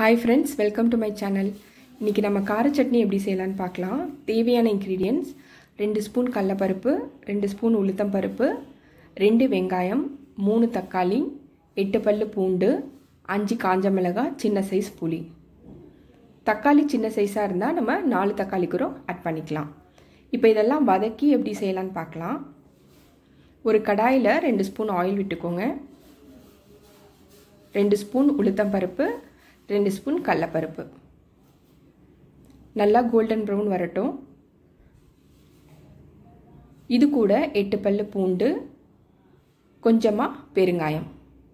hi friends welcome to my channel இன்றைக்கி நம்ம கார சட்னி எப்படி செய்யலான்னு பார்க்கலாம் தேவையான இன்க்ரீடியன்ட்ஸ் ரெண்டு ஸ்பூன் கடலப்பருப்பு ரெண்டு ஸ்பூன் உளுத்தம் பருப்பு ரெண்டு வெங்காயம் மூணு தக்காளி எட்டு பல்லு பூண்டு அஞ்சு காஞ்ச மிளகாய் சின்ன சைஸ் புளி தக்காளி சின்ன சைஸாக இருந்தால் நம்ம நாலு தக்காளி கூட ஆட் பண்ணிக்கலாம் இப்போ இதெல்லாம் வதக்கி எப்படி செய்யலான்னு பார்க்கலாம் ஒரு கடாயில் ரெண்டு ஸ்பூன் ஆயில் விட்டுக்கோங்க ரெண்டு ஸ்பூன் உளுத்தம் பருப்பு ரெண்டு ஸ்பூன் கடலப்பருப்பு நல்லா கோல்டன் ப்ரௌன் வரட்டும் இது கூட எட்டு பல்லு பூண்டு கொஞ்சமாக பெருங்காயம்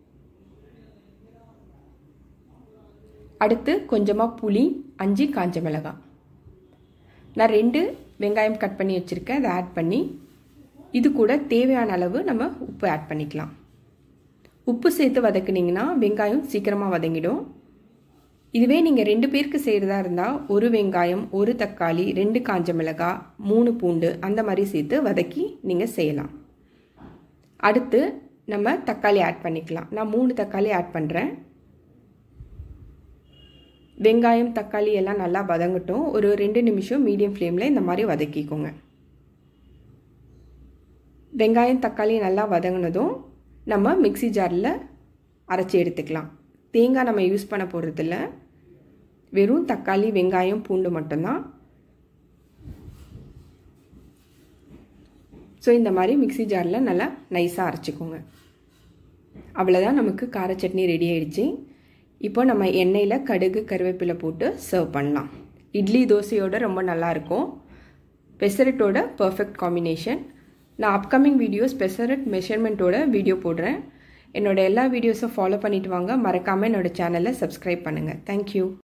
அடுத்து கொஞ்சமாக புளி அஞ்சு காஞ்ச மிளகாய் நான் ரெண்டு வெங்காயம் கட் பண்ணி வச்சுருக்கேன் அதை ஆட் பண்ணி இது கூட தேவையான அளவு நம்ம உப்பு ஆட் பண்ணிக்கலாம் உப்பு சேர்த்து வதக்குனிங்கன்னா வெங்காயம் சீக்கிரமாக வதங்கிடும் இதுவே நீங்கள் ரெண்டு பேருக்கு செய்கிறதா இருந்தால் ஒரு வெங்காயம் ஒரு தக்காளி ரெண்டு காஞ்ச மிளகாய் மூணு பூண்டு அந்த மாதிரி சேர்த்து வதக்கி நீங்கள் செய்யலாம் அடுத்து நம்ம தக்காளி ஆட் பண்ணிக்கலாம் நான் மூணு தக்காளி ஆட் பண்ணுறேன் வெங்காயம் தக்காளி எல்லாம் நல்லா வதங்கட்டும் ஒரு ரெண்டு நிமிஷம் மீடியம் ஃப்ளேமில் இந்த மாதிரி வதக்கிக்கோங்க வெங்காயம் தக்காளி நல்லா வதங்கினதும் நம்ம மிக்சி ஜாரில் அரைச்சி எடுத்துக்கலாம் தேங்காய் நம்ம யூஸ் பண்ண போகிறதில்ல வெறும் தக்காளி வெங்காயம் பூண்டு மட்டும்தான் ஸோ இந்த மாதிரி மிக்சி ஜாரில் நல்லா நைஸாக அரைச்சிக்கோங்க அவ்வளோதான் நமக்கு கார சட்னி ரெடி ஆயிடுச்சு இப்போ நம்ம எண்ணெயில் கடுகு கருவேப்பிலை போட்டு சர்வ் பண்ணலாம் இட்லி தோசையோட ரொம்ப நல்லாயிருக்கும் பெசரட்டோட பர்ஃபெக்ட் காம்பினேஷன் நான் அப்கமிங் வீடியோஸ் பெசரட் மெஷர்மெண்ட்டோட வீடியோ போடுறேன் என்னோட எல்லா வீடியோஸும் ஃபாலோ பண்ணிட்டு வாங்க மறக்காமல் என்னோடய சேனலை சப்ஸ்கிரைப் பண்ணுங்கள் தேங்க்யூ